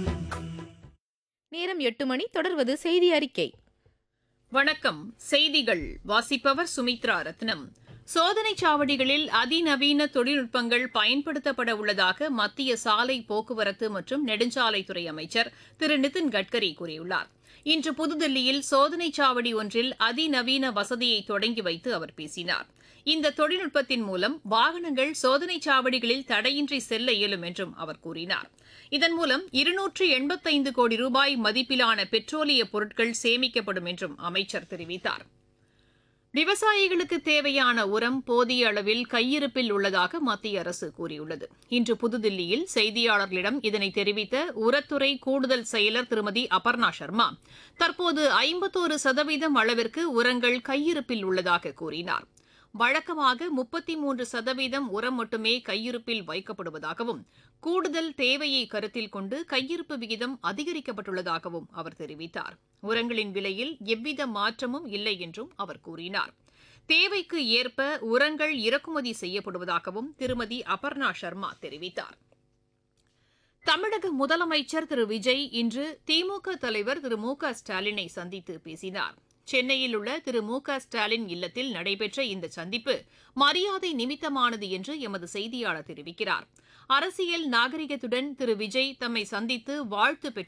நேரம் எட்டு மணி தொடர்வது செய்தி அறிக்கை வணக்கம் செய்திகள் வாசிப்பவர் சுமித்ரா ரத்னம் சோதனைச் சாவடிகளில் அதிநவீன தொழில்நுட்பங்கள் பயன்படுத்தப்பட உள்ளதாக மத்திய சாலை போக்குவரத்து மற்றும் நெடுஞ்சாலைத்துறை அமைச்சர் திரு நிதின் கட்கரி கூறியுள்ளார் இன்று புதுதில்லியில் சோதனைச் சாவடி ஒன்றில் அதிநவீன வசதியை தொடங்கி வைத்து அவர் பேசினார் இந்த தொழில்நுட்பத்தின் மூலம் வாகனங்கள் சோதனைச் சாவடிகளில் தடையின்றி செல்ல இயலும் என்றும் அவர் கூறினார் இதன் மூலம் இருநூற்று எண்பத்தைந்து கோடி ரூபாய் மதிப்பிலான பெட்ரோலிய பொருட்கள் சேமிக்கப்படும் என்றும் அமைச்சர் தெரிவித்தார் விவசாயிகளுக்கு தேவையான உரம் போதிய அளவில் கையிருப்பில் உள்ளதாக மத்திய அரசு கூறியுள்ளது இன்று புதுதில்லியில் செய்தியாளர்களிடம் இதனை தெரிவித்த உரத்துறை கூடுதல் செயலர் திருமதி அபர்ணா சர்மா தற்போது ஐம்பத்தோரு சதவீதம் அளவிற்கு உரங்கள் கையிருப்பில் உள்ளதாக கூறினார் வழக்கமாக முப்பத்தி மூன்று சதவீதம் உரம் மட்டுமே கையிருப்பில் வைக்கப்படுவதாகவும் கூடுதல் தேவையை கருத்தில் கொண்டு கையிருப்பு விகிதம் அதிகரிக்கப்பட்டுள்ளதாகவும் அவர் தெரிவித்தார் உரங்களின் விலையில் எவ்வித மாற்றமும் இல்லை என்றும் அவர் கூறினார் தேவைக்கு ஏற்ப உரங்கள் இறக்குமதி செய்யப்படுவதாகவும் திருமதி அபர்ணா சர்மா தெரிவித்தார் தமிழக முதலமைச்சர் திரு விஜய் இன்று திமுக தலைவர் திரு மு க ஸ்டாலினை சந்தித்து பேசினார் சென்னையில் உள்ள திரு மு க ஸ்டாலின் இல்லத்தில் நடைபெற்ற இந்த சந்திப்பு மரியாதை நிமித்தமானது என்று எமது செய்தியாளர் தெரிவிக்கிறார் அரசியல் நாகரிகத்துடன் திரு விஜய் தம்மை சந்தித்து வாழ்த்து பெற்று